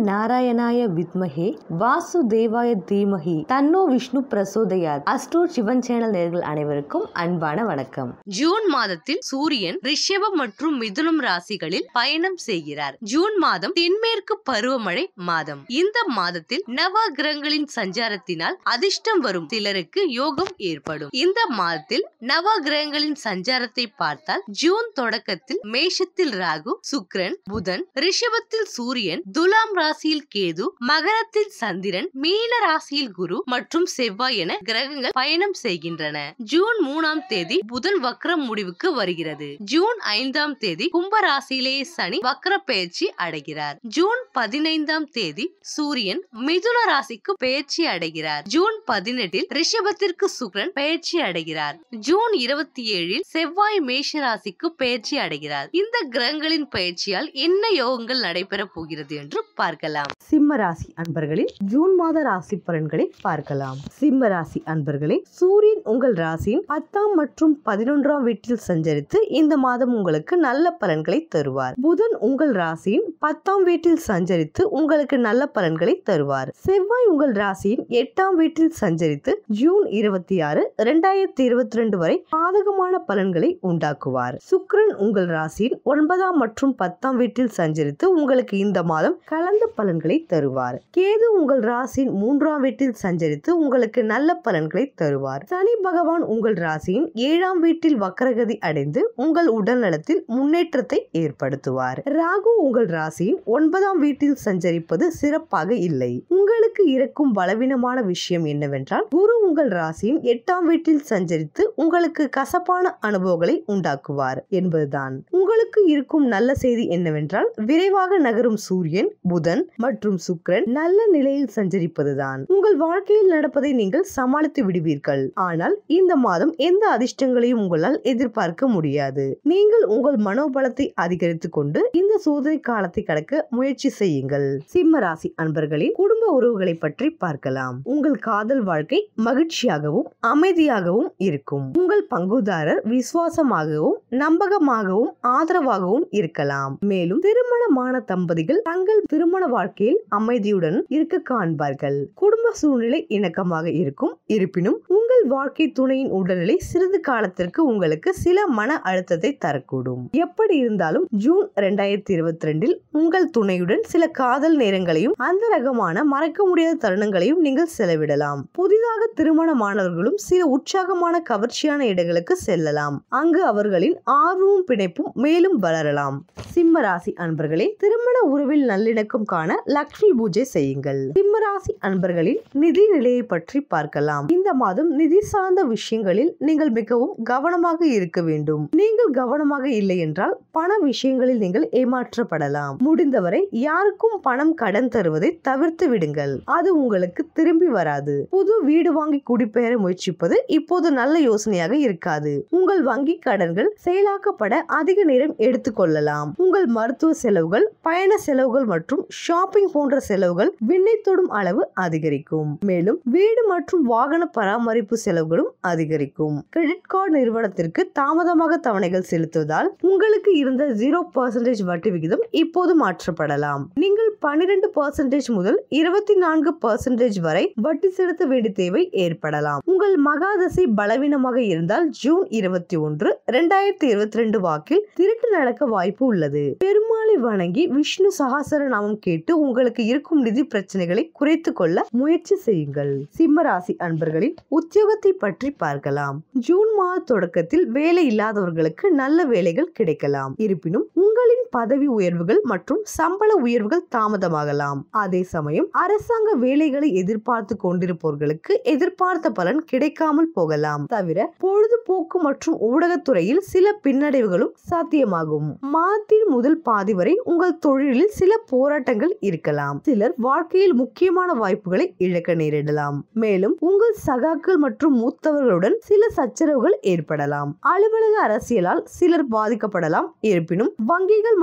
நாராயணாய வித்மஹே வாசுதேவாய தீமஹி தன்னோ விஷ்ணு பிரசோதயாத் அஸ்ட்ரோ சிவன் சேனல் நேர்கள் அனைவருக்கும் அன்பான வணக்கம் ஜூன் மாதத்தில் சூரியன் ரிஷபம் மற்றும் மிதுனம் ராசிகளில் பயணம் செய்கிறார் ஜூன் மாதம் தென்மேற்கு பருவமழை மாதம் இந்த மாதத்தில் நவ கிரகங்களின் சஞ்சாரத்தினால் அதிர்ஷ்டம் வரும் சிலருக்கு யோகம் ஏற்படும் இந்த மாதத்தில் நவ கிரகங்களின் சஞ்சாரத்தை பார்த்தால் ஜூன் தொடக்கத்தில் மேஷத்தில் ராகு சுக்கிரன் புதன் ரிஷபத்தில் சூரியன் துலாம் ராசியில் கேது மகரத்தில் சந்திரன் மீன ராசியில் குரு மற்றும் செவ்வாய் என கிரகங்கள் பயணம் செய்கின்றன ஜூன் மூணாம் தேதி புதன் வக்ரம் முடிவுக்கு வருகிறது ஜூன் ஐந்தாம் தேதி கும்ப ராசியிலேயே சனி வக்ர பெயர்ச்சி அடைகிறார் ஜூன் பதினைந்தாம் தேதி சூரியன் மிதுன ராசிக்கு பெயர்ச்சி அடைகிறார் ஜூன் பதினெட்டில் ரிஷபத்திற்கு சுக்கிரன் பெயர்ச்சி அடைகிறார் ஜூன் இருபத்தி ஏழில் செவ்வாய் மேஷ ராசிக்கு பெயர்ச்சி அடைகிறார் இந்த கிரகங்களின் பயிற்சியால் என்ன யோகங்கள் நடைபெற போகிறது என்று பார்க்கலாம் சிம்ம ராசி அன்பர்களில் ஜூன் மாத ராசி பலன்களை பார்க்கலாம் சிம்ம ராசி அன்பர்களே சூரியன் உங்கள் ராசியின் பத்தாம் மற்றும் பதினொன்றாம் வீட்டில் சஞ்சரித்து இந்த மாதம் உங்களுக்கு நல்ல பலன்களை தருவார் புதன் உங்கள் ராசியின் பத்தாம் வீட்டில் சஞ்சரித்து உங்களுக்கு நல்ல பலன்களை தருவார் செவ்வாய் உங்கள் ராசியின் எட்டாம் வீட்டில் சஞ்சரித்து ஜூன் இருபத்தி ஆறு இரண்டாயிரத்தி இருபத்தி ரெண்டு வரை பாதகமான பலன்களை உண்டாக்குவார் சுக்கிரன் உங்கள் ராசியின் ஒன்பதாம் மற்றும் பத்தாம் வீட்டில் சஞ்சரித்து உங்களுக்கு இந்த மாதம் கலந்த பலன்களை தருவார் கேது உங்கள் ராசியின் மூன்றாம் வீட்டில் சஞ்சரித்து உங்களுக்கு நல்ல பலன்களை தருவார் சனி பகவான் உங்கள் ராசியின் ஏழாம் வீட்டில் வக்கரகதி அடைந்து உங்கள் உடல் நலத்தில் முன்னேற்றத்தை ஏற்படுத்துவார் ராகு உங்கள் ராசியின் ஒன்பதாம் வீட்டில் சஞ்சரிப்பது சிறப்பாக இல்லை உங்களுக்கு இருக்கும் பலவீனமான விஷயம் என்னவென்றால் குரு உங்கள் ராசியின் எட்டாம் வீட்டில் சஞ்சரித்து உங்களுக்கு கசப்பான அனுபவங்களை உண்டாக்குவார் என்பதுதான் உங்களுக்கு இருக்கும் நல்ல செய்தி என்னவென்றால் விரைவாக நகரும் சூரியன் புதன் மற்றும் சுக்கிரன் நல்ல நிலையில் சஞ்சரிப்பதுதான் உங்கள் வாழ்க்கையில் நடப்பதை நீங்கள் சமாளித்து விடுவீர்கள் ஆனால் இந்த மாதம் எந்த அதிர்ஷ்டங்களையும் உங்களால் எதிர்பார்க்க முடியாது நீங்கள் உங்கள் மனோபலத்தை அதிகரித்துக் கொண்டு இந்த சோதனை காலத்தை கடக்க முயற்சி செய்யுங்கள் சிம்ம ராசி அன்பர்களின் குடும்ப உறவுகளை பற்றி பார்க்கலாம் உங்கள் காதல் வாழ்க்கை மகிழ்ச்சியாகவும் அமைதியாகவும் இருக்கும் உங்கள் பங்குதாரர் விசுவாசமாகவும் நம்பகமாகவும் ஆதரவாகவும் இருக்கலாம் மேலும் திருமணமான தம்பதிகள் தங்கள் திருமண வாழ்க்கையில் அமைதியுடன் இருக்க காண்பார்கள் குடும்ப சூழ்நிலை இணக்கமாக இருக்கும் இருப்பினும் உங்கள் வாழ்க்கை துணையின் உடல்நிலை சிறிது காலத்திற்கு உங்களுக்கு சில மன அழுத்தத்தை தரக்கூடும் எப்படி இருந்தாலும் ஜூன் இரண்டாயிரத்தி இருபத்தி ரெண்டில் உங்கள் துணையுடன் சில காதல் நேரங்களையும் அந்த ரகமான மறக்க முடியாத தருணங்களையும் நீங்கள் செலவிடலாம் புதிதாக திருமணமானவர்களும் சில உற்சாகமான கவர்ச்சியான இடங்களுக்கு செல்லலாம் அங்கு அவர்களின் ஆர்வமும் பிணைப்பும் மேலும் வளரலாம் சிம்ம ராசி அன்பர்களே திருமண உறவில் நல்லிணக்கம் காண லக்ஷ்மி பூஜை செய்யுங்கள் சிம்ம ராசி அன்பர்களின் நிதி நிலையை பற்றி பார்க்கலாம் இந்த மாதம் நிதி சார்ந்த விஷயங்களில் நீங்கள் மிகவும் கவனமாக இருக்க வேண்டும் நீங்கள் கவனமாக இல்லை என்றால் பண விஷயங்களில் நீங்கள் ஏமாற்றப்படலாம் முடிந்தவரை யாருக்கும் பணம் கடன் தருவதை தவிர்த்து விடுங்கள் அது உங்களுக்கு திரும்பி வராது புது வீடு வாங்கி குடிபெயர முயற்சிப்பது இப்போது நல்ல யோசனையாக இருக்காது உங்கள் வங்கி கடன்கள் செயலாக்கப்பட அதிக நேரம் எடுத்துக்கொள்ளலாம் உங்கள் மருத்துவ செலவுகள் பயண செலவுகள் மற்றும் ஷாப்பிங் போன்ற செலவுகள் விண்ணை தொடும் அளவு அதிகரிக்கும் மேலும் வீடு மற்றும் வாகன பராமரிப்பு செலவுகளும் அதிகரிக்கும் கிரெடிட் கார்டு நிறுவனத்திற்கு தாமதமாக தவணைகள் செலுத்துவதால் உங்களுக்கு இருந்த ஜீரோ பர்சன்டேஜ் வட்டி விகிதம் இப்போது மாற்றப்படலாம் நீங்கள் பன்னிரண்டு பர்சன்டேஜ் முதல் இருபத்தி நான்கு பர்சன்டேஜ் வரை வட்டி செலுத்த வேண்டிய தேவை ஏற்படலாம் உங்கள் மகாதசை பலவீனமாக இருந்தால் ஜூன் இருபத்தி ஒன்று இரண்டாயிரத்தி இருபத்தி ரெண்டு வாக்கில் திருட்டு நடக்க வாய்ப்பு உள்ளது பெருமாளை வணங்கி விஷ்ணு சகாசர நாமம் கேட்டு உங்களுக்கு இருக்கும் நிதி பிரச்சனைகளை குறைத்து கொள்ள முயற்சி செய்யுங்கள் சிம்மராசி அன்பர்களின் உத்தியோகத்தை பற்றி பார்க்கலாம் ஜூன் மாத தொடக்கத்தில் வேலை இல்லாதவர்களுக்கு நல்ல வேலைகள் கிடைக்கலாம் இருப்பினும் உங்களின் பதவி உயர்வுகள் மற்றும் சம்பள உயர்வுகள் தாமதமாகலாம் அதே சமயம் அரசாங்க வேலைகளை எதிர்பார்த்து கொண்டிருப்பவர்களுக்கு எதிர்பார்த்த பலன் கிடைக்காமல் போகலாம் தவிர பொழுதுபோக்கு மற்றும் ஊடகத்துறையில் சில பின்னடைவுகளும் சாத்தியமாகும் மாதத்தின் முதல் பாதி வரை உங்கள் தொழிலில் சில போராட்டங்கள் இருக்கலாம் சிலர் வாழ்க்கையில் முக்கியமான வாய்ப்புகளை இழக்க நேரிடலாம் மேலும் உங்கள் சகாக்கள் மற்றும் மூத்தவர்களுடன் சில சச்சரவுகள் ஏற்படலாம் அலுவலக அரசியலால் சிலர் பாதிக்கப்படலாம் இருப்பினும் வங்கிகள்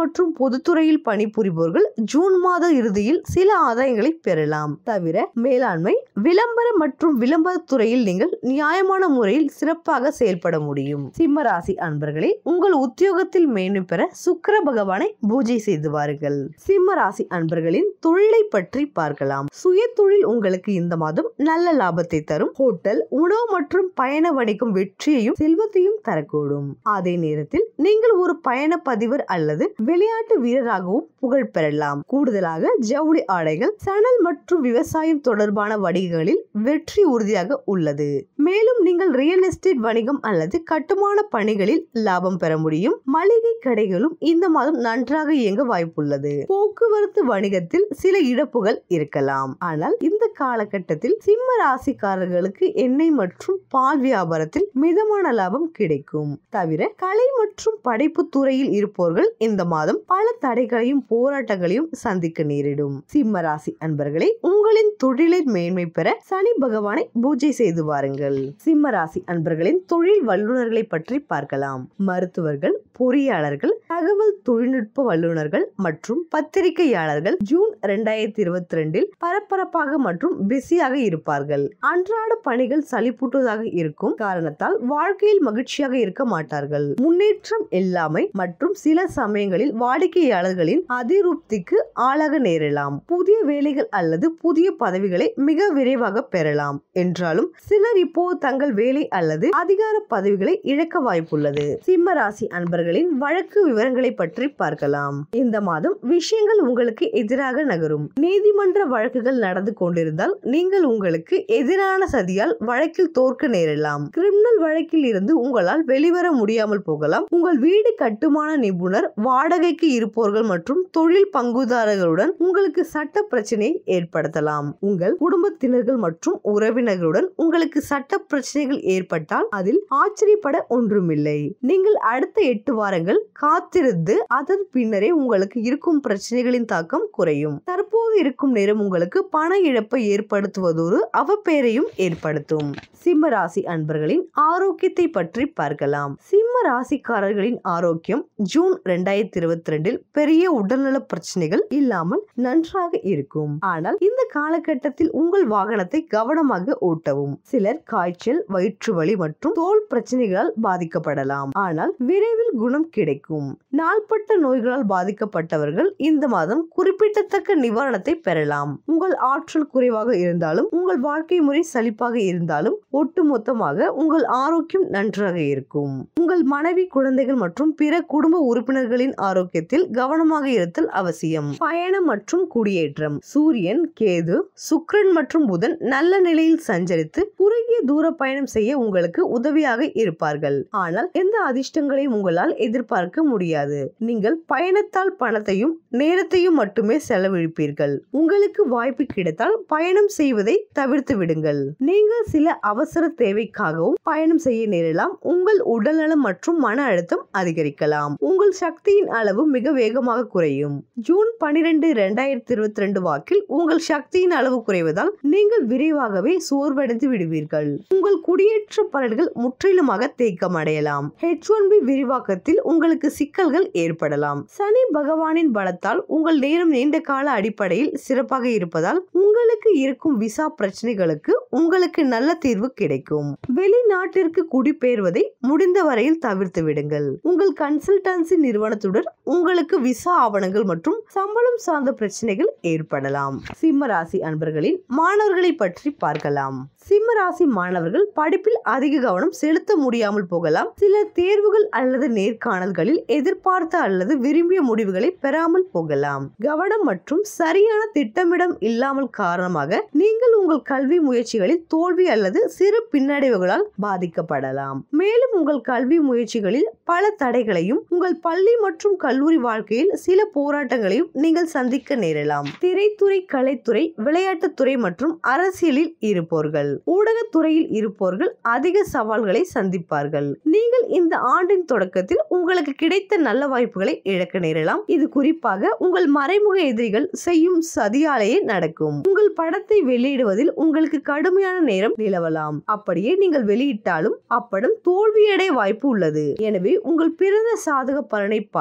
மற்றும் பொதுத்துறையில் பணிபுரிபவர்கள் ஜூன் மாத இறுதியில் சில ஆதாயங்களை பெறலாம் தவிர மேலாண்மை விளம்பர மற்றும் விளம்பர துறையில் நீங்கள் நியாயமான முறையில் சிறப்பாக செயல்பட முடியும் சிம்ம ராசி அன்பர்களே உங்கள் உத்தியோகத்தில் மேன்மை பெற சுக்கிர பகவானை பூஜை செய்து வாருங்கள் சிம்ம ராசி அன்பர்களின் தொழிலை பற்றி பார்க்கலாம் சுய தொழில் உங்களுக்கு இந்த மாதம் நல்ல லாபத்தை தரும் ஹோட்டல் உணவு மற்றும் பயண வணிகம் வெற்றியையும் செல்வத்தையும் தரக்கூடும் அதே நேரத்தில் நீங்கள் ஒரு பயண பதிவர் அல்லது விளையாட்டு வீரராகவும் புகழ் பெறலாம் கூடுதலாக ஜவுளி ஆடைகள் சணல் மற்றும் விவசாயம் தொடர்பான வணிகங்களில் வெற்றி உறுதியாக உள்ளது மேலும் நீங்கள் ரியல் எஸ்டேட் வணிகம் அல்லது கட்டுமான பணிகளில் லாபம் பெற முடியும் மளிகை கடைகளும் இந்த மாதம் நன்றாக இயங்க வாய்ப்புள்ளது போக்குவரத்து வணிகத்தில் சில இழப்புகள் இருக்கலாம் ஆனால் இந்த காலகட்டத்தில் சிம்ம ராசிக்காரர்களுக்கு எண்ணெய் மற்றும் பால் வியாபாரத்தில் மிதமான லாபம் கிடைக்கும் தவிர கலை மற்றும் படைப்பு துறையில் இருப்பவர்கள் இந்த மாதம் பல தடைகளையும் போராட்டங்களையும் சந்திக்க நேரிடும் சிம்ம ராசி அன்பர்களே உங்களின் தொழிலில் மேன்மை பெற சனி பகவானை பூஜை செய்து வாருங்கள் சிம்ம ராசி அன்பர்களின் தொழில் வல்லுநர்களை பற்றி பார்க்கலாம் மருத்துவர்கள் பொறியாளர்கள் தகவல் தொழில்நுட்ப வல்லுநர்கள் மற்றும் பத்திரிகையாளர்கள் ஜூன் இரண்டாயிரத்தி இருபத்தி ரெண்டில் பரபரப்பாக மற்றும் பிஸியாக இருப்பார்கள் அன்றாட பணிகள் சலிப்பூட்டுவதாக இருக்கும் காரணத்தால் வாழ்க்கையில் மகிழ்ச்சியாக இருக்க மாட்டார்கள் முன்னேற்றம் இல்லாமை மற்றும் சில சமயங்களில் வாடிக்கையாளர்களின் அதிருப்திக்கு ஆளாக நேரலாம் புதிய வேலைகள் அல்லது புதிய பதவிகளை மிக விரைவாக பெறலாம் என்றாலும் சிலர் இப்போ தங்கள் வேலை அல்லது அதிகார பதவிகளை இழக்க வாய்ப்புள்ளது சிம்ம ராசி அன்பர்களின் வழக்கு விவரங்களை பற்றி பார்க்கலாம் இந்த மாதம் விஷயங்கள் உங்களுக்கு எதிராக நகரும் நீதிமன்ற வழக்குகள் நடந்து கொண்டிருந்தால் நீங்கள் உங்களுக்கு எதிரான சதியால் வழக்கில் தோற்க நேரலாம் கிரிமினல் வழக்கில் இருந்து உங்களால் வெளிவர முடியாமல் போகலாம் உங்கள் வீடு கட்டுமான நிபுணர் வாடகைக்கு இருப்பவர்கள் மற்றும் தொழில் பங்குதாரர்களுடன் உங்களுக்கு சட்ட பிரச்சனையை ஏற்படுத்தலாம் உங்கள் குடும்பத்தினர்கள் மற்றும் உறவினர்களுடன் உங்களுக்கு சட்ட பிரச்சனைகள் ஏற்பட்டால் அதில் ஆச்சரியப்பட ஒன்றுமில்லை நீங்கள் அடுத்த எட்டு வாரங்கள் காத்திருந்து அதன் பின்னரே உங்களுக்கு இருக்கும் பிரச்சனைகளின் தாக்கம் குறையும் தற்போது இருக்கும் நேரம் உங்களுக்கு பண இழப்பை ஏற்படுத்துவதோடு அவப்பெயரையும் ஏற்படுத்தும் சிம்ம ராசி அன்பர்களின் ஆரோக்கியத்தை பற்றி பார்க்கலாம் சிம்ம ராசிக்காரர்களின் ஆரோக்கியம் ஜூன் ரெண்டாயிரத்தி இருபத்தி ரெண்டில் பெரிய உடல்நல பிரச்சனைகள் இல்லாமல் நன்றாக இருக்கும் ஆனால் இந்த காலகட்டத்தில் உங்கள் வாகனத்தை கவனமாக ஓட்டவும் சிலர் காய்ச்சல் வயிற்று வலி மற்றும் தோல் பிரச்சனைகளால் பாதிக்கப்படலாம் ஆனால் விரைவில் குணம் கிடைக்கும் நாள்பட்ட நோய்களால் பாதிக்கப்பட்டவர்கள் இந்த மாதம் குறிப்பிடத்தக்க நிவாரணத்தை பெறலாம் உங்கள் ஆற்றல் குறைவாக இருந்தாலும் உங்கள் வாழ்க்கை முறை சலிப்பாக இருந்தாலும் ஒட்டுமொத்தமாக உங்கள் ஆரோக்கியம் நன்றாக இருக்கும் உங்கள் மனைவி குழந்தைகள் மற்றும் பிற குடும்ப உறுப்பினர்களின் ஆரோக்கியத்தில் கவனமாக இருத்தல் அவசியம் பயணம் மற்றும் குடியேற்றம் சூரியன் கேது சுக்கிரன் மற்றும் புதன் நல்ல நிலையில் சஞ்சரித்து குறுகிய தூர பயணம் செய்ய உங்களுக்கு உதவியாக இருப்பார்கள் ஆனால் எந்த அதிர்ஷ்டங்களையும் உங்களால் எதிர்பார்க்க முடியாது நீங்கள் பயணத்தால் பணத்தையும் நேரத்தையும் மட்டுமே செலவழிப்பீர்கள் உங்களுக்கு வாய்ப்பு கிடைத்தால் பயணம் செய்வதை தவிர்த்து விடுங்கள் நீங்கள் சில அவசர தேவைக்காகவும் பயணம் செய்ய நேரலாம் உங்கள் உடல்நலம் மற்றும் மன அழுத்தம் அதிகரிக்கலாம் உங்கள் சக்தியின் அளவு மிக வேகமாக குறையும் ஜூன் பனிரெண்டு இரண்டாயிரத்தி இருபத்தி ரெண்டு வாக்கில் உங்கள் சக்தியின் அளவு குறைவதால் நீங்கள் விரைவாகவே சோர்வடைந்து விடுவீர்கள் உங்கள் குடியேற்ற பலன்கள் முற்றிலுமாக தேக்கம் அடையலாம் ஹெச் ஒன் பி விரிவாக்கத்தில் உங்களுக்கு சிக்கல்கள் ஏற்படலாம் சனி பகவானின் பலத்தால் உங்கள் நேரம் நீண்ட கால அடிப்படையில் சிறப்பாக இருப்பதால் உங்களுக்கு இருக்கும் விசா பிரச்சனைகளுக்கு உங்களுக்கு நல்ல தீர்வு கிடைக்கும் வெளிநாட்டிற்கு குடிபெயர்வதை முடிந்த வரையில் தவிர்த்து விடுங்கள் உங்கள் கன்சல்டன்சி நிறுவனத்துடன் உங்களுக்கு விசா ஆவணங்கள் மற்றும் சம்பளம் சார்ந்த பிரச்சனைகள் ஏற்படலாம் சிம்ம ராசி அன்பர்களின் மாணவர்களை பற்றி பார்க்கலாம் சிம்ம ராசி மாணவர்கள் படிப்பில் அதிக கவனம் செலுத்த முடியாமல் போகலாம் சில தேர்வுகள் அல்லது நேர்காணல்களில் எதிர்பார்த்த அல்லது விரும்பிய முடிவுகளை பெறாமல் போகலாம் கவனம் மற்றும் சரியான திட்டமிடம் இல்லாமல் காரணமாக நீங்கள் உங்கள் கல்வி முயற்சிகளில் தோல்வி அல்லது சிறு பின்னடைவுகளால் பாதிக்கப்படலாம் மேலும் உங்கள் கல்வி முயற்சிகளில் பல தடைகளையும் உங்கள் பள்ளி மற்றும் கல்லூரி வாழ்க்கையில் சில போராட்டங்களையும் நீங்கள் சந்திக்க நேரலாம் திரைத்துறை கலைத்துறை விளையாட்டுத்துறை மற்றும் அரசியலில் இருப்பவர்கள் ஊடகத்துறையில் இருப்பவர்கள் அதிக சவால்களை சந்திப்பார்கள் நீங்கள் இந்த ஆண்டின் தொடக்கத்தில் உங்களுக்கு கிடைத்த நல்ல வாய்ப்புகளை இழக்க நேரலாம் இது குறிப்பாக உங்கள் மறைமுக எதிரிகள் செய்யும் சதியாலேயே நடக்கும் உங்கள் படத்தை வெளியிடுவதில் உங்களுக்கு கடுமையான நேரம் நிலவலாம் அப்படியே நீங்கள் வெளியிட்டாலும் அப்படம் தோல்வியடைய வாய்ப்பு உள்ளது எனவே உங்கள் பிறந்த சாதக பலனை பார்த்து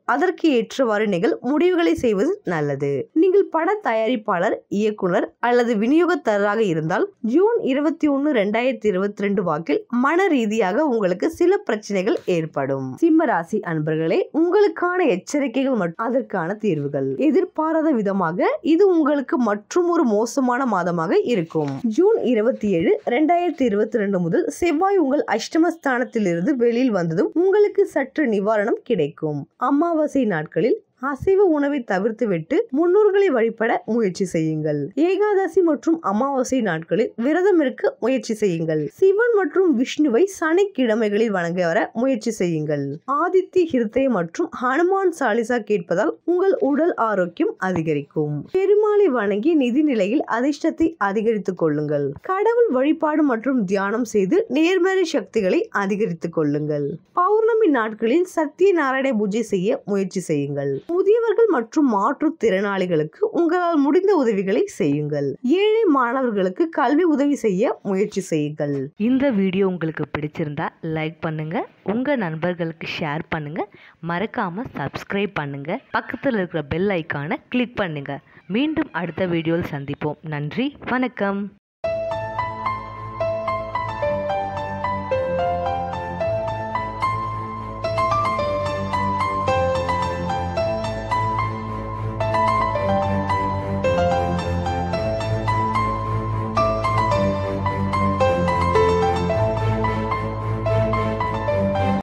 அதற்கு ஏற்றவாறு நீங்கள் முடிவுகளை செய்வது நல்லது நீங்கள் பட தயாரிப்பாளர் இயக்குனர் அல்லது விநியோகத்தராக இருந்தால் ஜூன் இருபத்தி ஒன்னு ரெண்டாயிரத்தி இருபத்தி ரெண்டு வாக்கில் மன ரீதியாக உங்களுக்கு சில பிரச்சனைகள் ஏற்படும் சிம்ம ராசி அன்பர்களே உங்களுக்கான எச்சரிக்கைகள் மற்றும் அதற்கான தீர்வுகள் எதிர்பாராத விதமாக இது உங்களுக்கு மற்றும் ஒரு மோசமான மாதமாக இருக்கும் ஜூன் இருபத்தி ஏழு ரெண்டாயிரத்தி இருபத்தி ரெண்டு முதல் செவ்வாய் உங்கள் அஷ்டமஸ்தானத்திலிருந்து வெளியில் வந்ததும் உங்களுக்கு சற்று நிவாரணம் கிடைக்கும் அமாவாசை நாட்களில் அசைவ உணவை தவிர்த்துவிட்டு முன்னோர்களை வழிபட முயற்சி செய்யுங்கள் ஏகாதசி மற்றும் அமாவாசை நாட்களில் விரதம் இருக்க முயற்சி செய்யுங்கள் சிவன் மற்றும் விஷ்ணுவை சனிக்கிழமைகளில் வணங்க வர முயற்சி செய்யுங்கள் ஆதித்ய ஹிருதய மற்றும் ஹனுமான் சாலிசா கேட்பதால் உங்கள் உடல் ஆரோக்கியம் அதிகரிக்கும் பெருமாளை வணங்கி நிதி நிலையில் அதிர்ஷ்டத்தை அதிகரித்துக் கொள்ளுங்கள் கடவுள் வழிபாடு மற்றும் தியானம் செய்து நேர்மறை சக்திகளை அதிகரித்துக் கொள்ளுங்கள் பௌர்ணமி நாட்களில் சத்யநாராயண பூஜை செய்ய முயற்சி செய்யுங்கள் முதியவர்கள் மற்றும் மாற்றுத்திறனாளிகளுக்கு உங்களால் முடிந்த உதவிகளை செய்யுங்கள் ஏழை மாணவர்களுக்கு கல்வி உதவி செய்ய முயற்சி செய்யுங்கள் இந்த வீடியோ உங்களுக்கு பிடிச்சிருந்தா லைக் பண்ணுங்க உங்க நண்பர்களுக்கு ஷேர் பண்ணுங்க மறக்காம சப்ஸ்கிரைப் பண்ணுங்க பக்கத்தில் இருக்கிற பெல் ஐக்கானை கிளிக் பண்ணுங்க மீண்டும் அடுத்த வீடியோவில் சந்திப்போம் நன்றி வணக்கம்